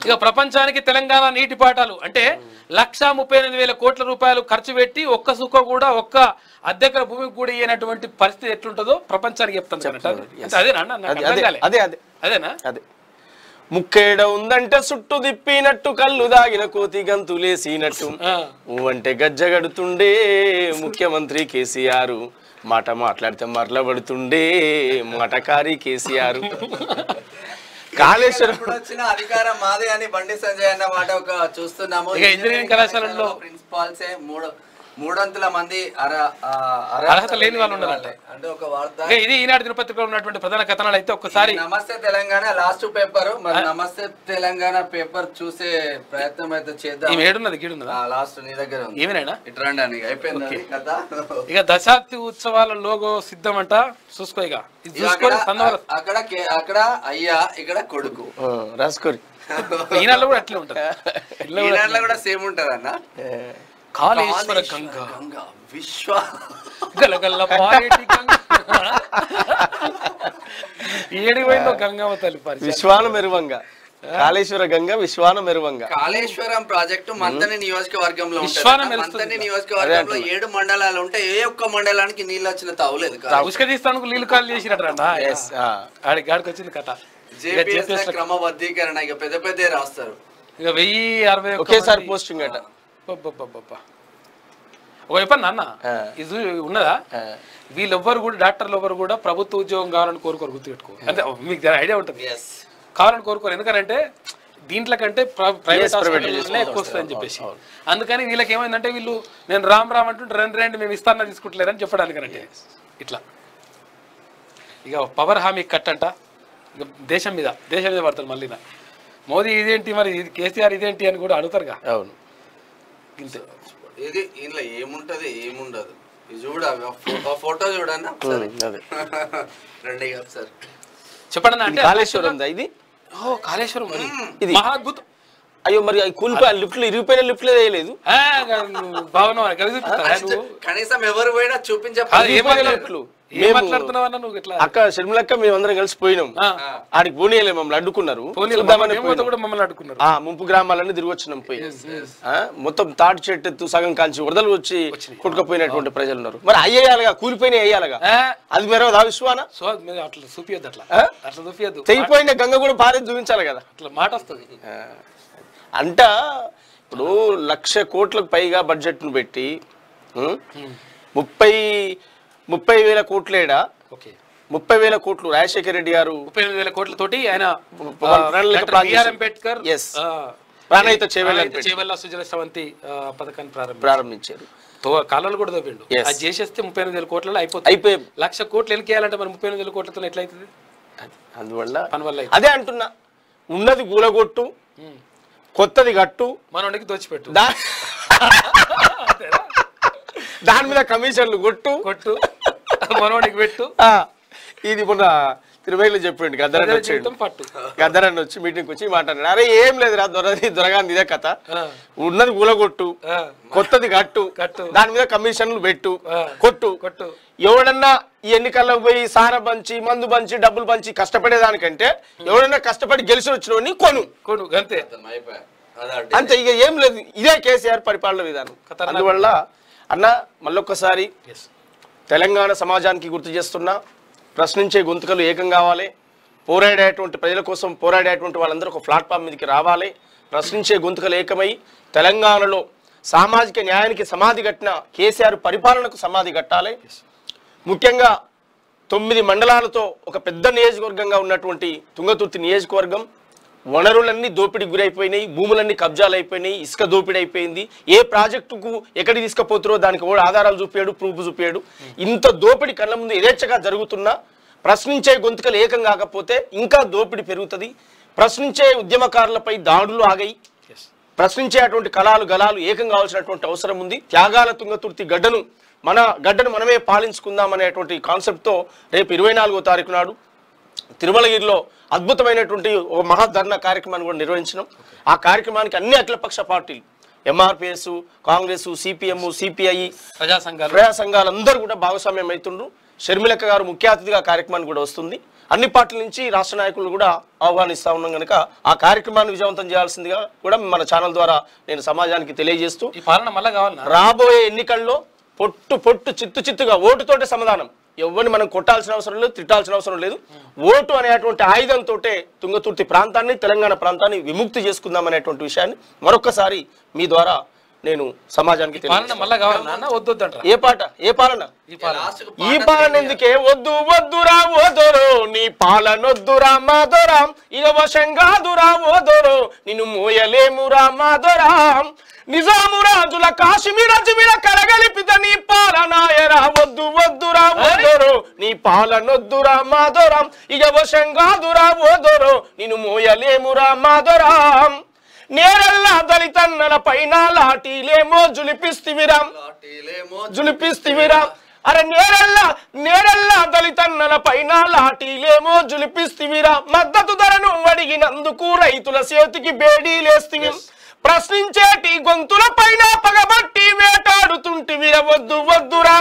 ఇక ప్రపంచానికి తెలంగాణ నీటి పాఠాలు అంటే లక్ష ముప్పై ఎనిమిది వేల కోట్ల రూపాయలు ఖర్చు పెట్టి ఒక్క సుఖ కూడా ఒక్క అద్దెకర భూమికి కూడా ఇయ్యనటువంటి పరిస్థితి ఎట్లుంటుందో ప్రపంచానికి చెప్తాను అంటే అదేనా అన్న? నాకు అదే అర్థం అదే కాలే. అదే అదే అదేనా అదే ముక్కేడ ఉందంటే సుట్టు దిప్పినట్టు కళ్ళు దాగిన కోతి గంతులేసినట్టు ఆ. అంటే గజ్జగడుతుండే ముఖ్యమంత్రి కేసీఆర్ మాట మాట్లాడితే మరలబడుతుండే మాటకారి కేసీఆర్ కాళేశ్వరం ఇప్పుడు వచ్చిన అధికారం మాదే అని బండి సంజయ్ అన్న మాట ఒక చూస్తున్నాము ఇక ఇంజనీరింగ్ కళాశాలల్లో ప్రిన్సిపాల్సే మూడు మూడొంతుల మంది అర ఆ, అర్హత లేని వాళ్ళు ఉన్నారంట. అంటే ఒక వార్త ఇక ఇది ఈనాడు దినపత్రికలో ఉన్నటువంటి ప్రధాన కథనాలు అయితే ఒక్కసారి నమస్తే తెలంగాణ లాస్ట్ పేపర్ మరి నమస్తే తెలంగాణ పేపర్ చూసే ప్రయత్నం అయితే చేద్దాం ఈమె ఏడున్నది గీడున్నదా లాస్ట్ నీ దగ్గర ఉంది ఏమినైనా ఇటు రండి అని అయిపోయింది కథ ఇక దశాబ్ది ఉత్సవాల లోగో సిద్ధమంట చూసుకో ఇక ఇది ఇక చూసుకొని అక్కడ- సన్నవర అక్కడ కే- అక్కడ అయ్యా ఇక్కడ కొడుకు ఆ, రాసుకోరి ఈనాడులో కూడా అట్లే ఉంటుంది ఇళ్ళలో ఈ కూడా దాంట్లో కూడా సేమ్ ఉంటది అన్న కాళేశ్వర గంగ గంగా విశ్వ గలగల్ల పారేటి గంగ ఏడికి పోయిందో గంగమ్మ తల్లి పరిచయం విశ్వాన మెరువంగా కాళేశ్వర గంగ విశ్వాన మెరువంగా కాళేశ్వరం ప్రాజెక్టు మంతని నియోజకవర్గంలో ఉంటది. విశ్వాన ఆ మెరుస్తుంది. మంతని నియోజకవర్గంలో ఏడు మండలాలు ఉంటే ఏ ఒక్క మండలానికి నీళ్ళు వచ్చిన తావులేదు ఉసుక తీస్తాను నీళ్ళు కాలు చేసిరట Yes, ఆ. ఆడి గాడికి వచ్చింది కథ ఇక జేపీఎస్ GPS లో- క్రమబద్ధీకరణ ఇక పెద్ద పెద్ద రాస్తారు ఇక వెయ్యి అరవై ఒక్క ఒకేసారి మంది- పోస్టింగ్ అట అబ్బబ్బబ్బబ్బ. ఒక చెప్పండి నాన్న ఆ. ఇది ఉన్నదా ఆ. వీళ్ళెవ్వరు కూడా డాక్టర్లు ఎవ్వరు కూడా ప్రభుత్వ ఉద్యోగం కావాలని కోరుకోరు గుర్తుపెట్టుకో అంటే మీకు ఐడియా ఉంటుంది ఎస్ కావాలని కోరుకోరు ఎందుకంటే దీంట్లో కంటే ప్ర- ప్రైవేట్ Yes, private హాస్పిటల్లోనే ఎక్కువ వస్తుందని చెప్పేసి అందుకని వీళ్ళకి ఏమైందంటే వీళ్ళు నేను రామ్ రామ్ అంటుంటే రెండు రెండు మేము ఇస్తానని తీసుకుంటలేరని చెప్పడానికి అంటే ఇట్లా ఇక పవర్ హామీ కట్ అంట ఇక దేశం మీద దేశం మీద పడతారు మళ్ళీ మోదీ ఇదేంటి మరి ఇది కేసీఆర్ ఇదేంటి అని కూడా అడుగుతారుగా అవును ఇంతే ఇది ఇందులో ఏముంటది ఏముండదు ఇది చూడ ఆ ఫో- ఆ ఫోటో చూడన్నా ఒకసారి అదే రండి ఇక ఒకసారి చెప్పండి అన్న అంటే కాళేశ్వరం ఉందా ఇది ఓ కాళేశ్వరం మరి. ఇది. మహాద్భుతం అయ్యో మరి అవి కూలిపోయి లిఫ్ట్లు ఇరిగిపోయిన లిఫ్ట్లు వేయలేదు ఆ, నువ్వు భవనం అని కలిసి చూపిస్తారా నువ్వు కనీసం ఎవరు పోయినా కాదు, చూపించే ఏం మాట్లాడు- లిఫ్ట్లు ఏం మేము మాట్లాడుతున్నావు అన్న నువ్వు ఇట్లా అక్క షర్మిలక్క మేమందరం కలిసి పోయినాం ఆ. ఆడికి పోనీయలే మమ్మల్ని అడ్డుకున్నారు పోనీలు చూద్దామని మేము పోయినాం. కూడా మమ్మల్ని అడుకున్నారు ఆ ముంపు గ్రామాలన్నీ తిరిగి వచ్చినాం పోయి ఆ, మొత్తం తాటి చెట్టు సగం కాల్చి వరదలు వచ్చి కొట్టుకుపోయినటువంటి ప్రజలు ఉన్నారు మరి అయ్యేయాలిగా కూలిపోయిన వేయాలిగా అది మీరు ఆ విశ్వాన సో మీరు అట్లా చూపియద్దు అట్లా ఆ? అట్లా చూపియద్దు తెగిపోయిన గంగ కూడా భారీ చూపించాలి కదా అట్లా మాట వస్తుంది ఆ, అంట ఇప్పుడు లక్ష కోట్లకు పైగా బడ్జెట్ను పెట్టి ఉం? ముప్పై ముప్పై వేల కోట్లేడా ఓకే ముప్పై వేల కోట్లు రాజశేఖర రెడ్డి గారు ముప్పై ఎనిమిది వేల కోట్లతోటి ఆయన ప్రణాళిక డాక్టర్ ప్లాన్ బిఆర్ చేశారు. అంబేద్కర్ Yes. ఆ, ప్రాణహిత చేవేళ్ళని ప్రాణహిత పెట్టి చేవెళ్ళ సుజల స్రవంతి ఆ, పథకాన్ని ప్రారంభం ప్రారంభించారు కాలాలు కూడా తవ్విండు Yes. అది చేసేస్తే ముప్పై ఎనిమిది వేల కోట్లలో అయిపోతుంది అయిపోయి లక్ష కోట్లు ఎన్నికేయాలంటే మరి ముప్పై ఎనిమిది వేల కోట్లతో ఎట్లా అవుతుంది అందువల్ల పని వల్ల అయితే. అదే అంటున్నా ఉన్నది గూలగొట్టు కొత్తది గట్టు మనోడికి దోచిపెట్టు దా దాని మీద కమిషన్లు కొట్టు కొట్టు మనోడికి పెట్టు ఆ, ఇది మొన్న తిరుమలలో చెప్పిండు గద్దరని ప్రజల వచ్చాడు జీవితం పట్టు గద్దరని వచ్చి మీటింగ్కి వచ్చి మాట్లాడాడు అరే ఏం లేదురా దొరది దొరగాని ఇదే కథ ఆ, ఉన్నది గూలగొట్టు ఆ, కొత్తది గట్టు కట్టు. దాని మీద కమిషన్లు పెట్టు ఆ. కొట్టు కొట్టు ఎవడన్నా ఈ ఎన్నికల్లో పోయి సార పంచి మందు పంచి డబ్బులు పంచి కష్టపడేదానికంటే ఎవడన్నా కష్టపడి గెలిచి వచ్చినోడిని కొను కొను అంతే అయిపోయా అదే అంతే ఇక ఏం లేదు ఇదే కేసీఆర్ పరిపాలన విధానం ఖతర్నాక్. అందువల్ల అన్న మళ్ళొక్కసారి ఎస్ తెలంగాణ సమాజానికి గుర్తు చేస్తున్నా ప్రశ్నించే గొంతుకలు ఏకం కావాలి పోరాడేటువంటి ప్రజల కోసం పోరాడేటువంటి వాళ్ళందరూ ఒక ప్లాట్ఫామ్ మీదకి రావాలి ప్రశ్నించే గొంతుకలు ఏకమై తెలంగాణలో సామాజిక న్యాయానికి సమాధి కట్టిన కేసీఆర్ పరిపాలనకు సమాధి కట్టాలి ముఖ్యంగా తొమ్మిది మండలాలతో ఒక పెద్ద నియోజకవర్గంగా ఉన్నటువంటి తుంగతుర్తి నియోజకవర్గం వనరులన్నీ దోపిడీకి గురైపోయినాయి భూములన్నీ కబ్జాలు అయిపోయినాయి ఇసుక దోపిడీ అయిపోయింది ఏ ప్రాజెక్టుకు ఎక్కడికి తీసుకుపోతారో దానికి కూడా ఆధారాలు చూపాడు ప్రూఫ్ చూపాడు ఇంత దోపిడీ కళ్ళ ముందు యథేచ్ఛగా జరుగుతున్నా ప్రశ్నించే గొంతుకలు ఏకం కాకపోతే ఇంకా దోపిడీ పెరుగుతుంది ప్రశ్నించే ఉద్యమకారులపై దాడులు ఆగాయి ఎస్ ప్రశ్నించే అటువంటి కళాలు గలాలు ఏకం కావాల్సినటువంటి అవసరం ఉంది త్యాగాల తుంగతుర్తి గడ్డను మన గడ్డను మనమే పాలించుకుందాం అనేటువంటి కాన్సెప్ట్తో రేపు ఇరవై నాలుగో తారీఖు నాడు తిరుమలగిరిలో అద్భుతమైనటువంటి ఒక మహాధర్ణ కార్యక్రమాన్ని కూడా నిర్వహించినాం ఆ కార్యక్రమానికి అన్ని అఖిలపక్ష పార్టీలు ఎంఆర్పిఎస్ కాంగ్రెస్ సిపిఎం సిపిఐ ప్రజా సంఘాలు ప్రజా సంఘాలందరూ కూడా భాగస్వామ్యం అవుతుండ్రు షర్మిలక్క గారు ముఖ్య అతిథిగా కార్యక్రమానికి కూడా వస్తుంది అన్ని పార్టీల నుంచి రాష్ట్ర నాయకులు కూడా ఆహ్వానిస్తా ఉన్నాం కనుక ఆ కార్యక్రమాన్ని విజయవంతం చేయాల్సిందిగా కూడా మన ఛానల్ ద్వారా నేను సమాజానికి తెలియజేస్తూ ఈ పాలన మళ్ళా కావాలన్నా రాబోయే ఎన్నికల్లో పొట్టు పొట్టు చిత్తు చిత్తుగా ఓటుతోటే సమాధానం ఎవరిని మనం కొట్టాల్సిన అవసరం లేదు తిట్టాల్సిన అవసరం లేదు ఓటు అనేటువంటి ఆయుధంతో తుంగతుర్తి ప్రాంతాన్ని తెలంగాణ ప్రాంతాన్ని విముక్తి చేసుకుందాం అనేటువంటి విషయాన్ని మరొకసారి మీ ద్వారా నేను సమాజానికి పాలన తెలియజేస్తాను. మళ్ళా కావాలన్నా అన్న వద్దు వద్దంటారా ఏ పాట ఏ పాలన ఈ పాలన లాస్ట్ కు ఈ పాట పాలన ఎందుకే వద్దు వద్దురా ఓదోరో నీ పాలనొద్దురా మాధోరాం ఇక వశంగాదురా ఓదోరో నిన్ను మోయలేమురా మాధోరాం నిజాము రాజుల కాశ్మీర జిమిర కరగలిపిత నీ పాలనాయరా వద్దు వద్దురా ఓదోరో నీ పాలనొద్దురా మాధోరాం ఇక వశంగాదురా ఓదోరో నిన్ను మోయలేమురా మాధోరాం నేరల్లా దళితన్నల పైన లాఠీలేమో జులిపిస్తివిరాం లాఠీలేమో జులిపిస్తివిరా అరే నేరల్లా నేరల్లా దళితన్నల పైన లాఠీలేమో జులిపిస్తివిరా మద్దతు ధరను అడిగినందుకు రైతుల చేతికి బేడీలేస్తివి ప్రశ్నించేటి గొంతుల పైన పగబట్టి వేటాడుతుంటివిర వద్దు వద్దురా